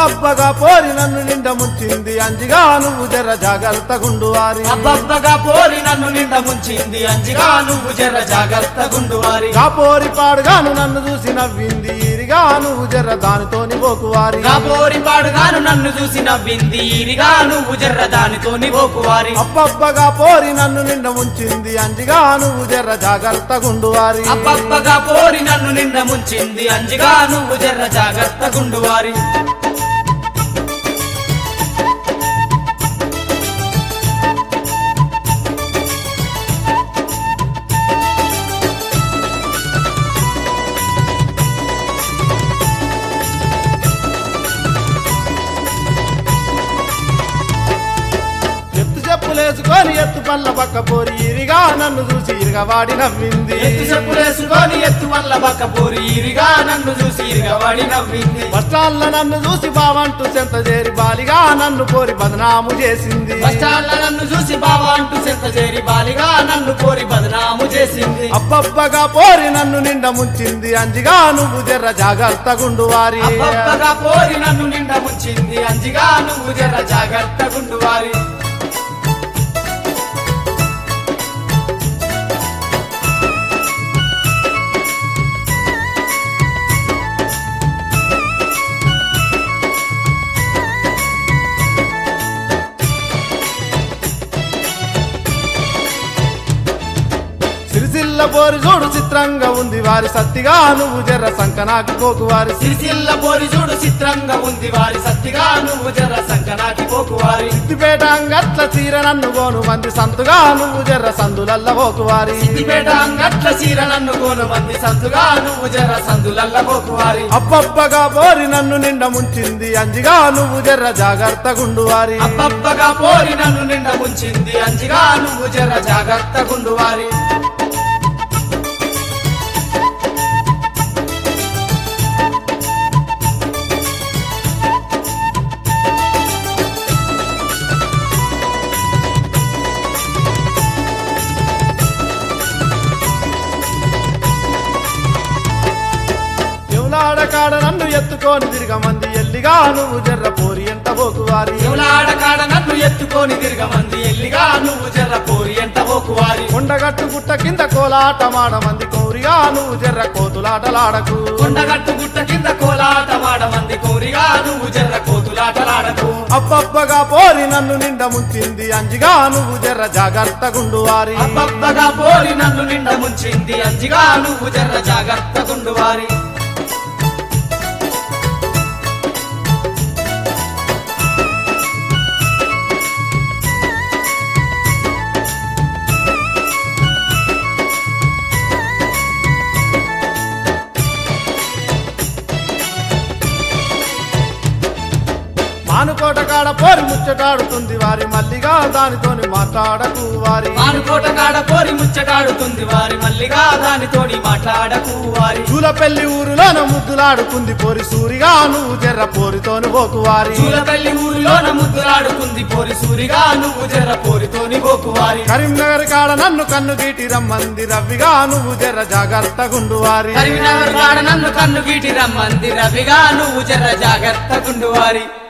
అబ్బబ్బగా పోరి నన్ను నిండ ముంచింది అంజిగా నువ్వు జర జాగ్రత్త గుండువారి అబ్బబ్బగా పోరి నన్ను నిండ ముంచింది అంజిగా నువ్వు జర జాగ్రత్త గుండువారి గా పోరి పాడుగాను నన్ను చూసి నవ్వింది ఈరిగా నువ్వు జర దానితోని పోకువారి నా పోరి పాడుగాను నన్ను చూసి నవ్వింది ఈరిగా నువ్వు జర్ర దానితోని పోకువారి అబ్బబ్బగా పోరి నన్ను నిండ ముంచింది అంజిగా నువ్వు జర జాగ్రత్త గుండువారి అబ్బబ్బగా పోరి నన్ను నిండ ముంచింది అంజిగా నువ్వు జర్ర జాగ్రత్త గుండువారి ఎత్తు చెప్పులేసుకొని ఎత్తు పళ్ళ పక్క పోరి ఈరిగా నన్ను చూసి ఇరిగా వాడి నవ్వింది ఎత్తు చెప్పులేసుకొని ఎత్తు వల్ల బక్క పోరి ఈరిగా నన్ను చూసి ఈరిగా వాడి నవ్వింది బస్టాల్ల నన్ను చూసి బావంటూ చెంత చేరి బాలిగా నన్ను పోరి బదనాము చేసింది బస్టాండ్ల నన్ను చూసి బావా అంటూ చెంత చేరి బాలిగా నన్ను కోరి బదనాము చేసింది అబ్బబ్బగా పోరి నన్ను నిండ ముంచింది అంజిగా నువ్వు జర్ర జాగ్రత్త గుండువారి అబ్బబ్బగా పోరి నన్ను నిండ ముంచింది అంజిగా నువ్వు జర్ర జాగ్రత్త గుండువారి సిరిసిల్ల పోరి చూడు చిత్రంగా ఉంది వారి సత్తిగా నువ్వు జర్ర సంకనాకి పోకు వారి సిరిసిల్ల పోరి చూడు చిత్రంగా ఉంది వారి సత్తిగా నువ్వు జర్ర సంకనాకి పోకువారి సిద్దిపేట అంగట్ల చీర నన్ను గోను మంది సంతుగా నువ్వు జర్ర సందులల్ల పోకు వారి సిద్దిపేట అంగట్ల చీర నన్ను కోను మంది సంతుగా నువ్వు జర్ర సందులల్ల పోకువారి అబ్బబ్బగా పోరి నన్ను నిండ ముంచింది అంజిగా నువ్వు జర్ర జాగ్రత్త గుండువారి అబ్బబ్బగా పోరి నన్ను నిండ ముంచింది అంజిగా నువ్వు జర్ర జాగ్రత్త గుండువారి ఎవలాడ కాడ నన్ను ఎత్తుకొని తిరిగ మంది ఎల్లిగా నువ్వు జర్ర పోరి ఎంట పోకు వారి ఎవలాడ కాడ నన్ను ఎత్తుకొని తిరగమంది ఎల్లిగా నువ్వు జర్ర పోరి ఎంట పోకువారి కొండగట్టు గుట్ట కింద కోలాట మాడ మంది కోరిగా నువ్వు జర్ర కోతులాటలాడకు కొండగట్టు గుట్ట కింద కోలాట మంది కోరిగా నువ్వు జర్ర కోతులాటలాడకు అబ్బబ్బగా పోరి నన్ను నిండ ముంచింది అంజిగా నువ్వు జర్ర జాగ్రత్త గుండువారి అబ్బబ్బగా పోరి నన్ను నిండ ముంచింది అంజిగా నువ్వు జర్ర జాగ్రత్త గుండువారి మానుకోట కాడ పోరి ముచ్చటాడుతుంది వారి మల్లిగా దానితోని మాట్లాడకు వారి మానుకోట కాడ పోరి ముచ్చటాడుతుంది వారి మల్లిగా దానితోని మాట్లాడకు వారి చూలపెల్లి ఊరులోన ముద్దులాడుకుంది పోరి సూరిగా నువ్వు జర్ర పోరితోని పోకు వారి చూలపల్లి ఊరిలోన ముద్దులాడుకుంది పోరి సూరిగా నువ్వు జర్ర పోరితోని పోకువారి కరీంనగర్ కాడ నన్ను కన్ను గీటి రమ్మంది రవ్విగా నువ్వు జర్ర జాగ్రత్త గుండువారి కరీంనగర్ కాడ నన్ను కన్ను గీటి రమ్మంది రవిగా నువ్వు జర్ర జాగ్రత్త గుండువారి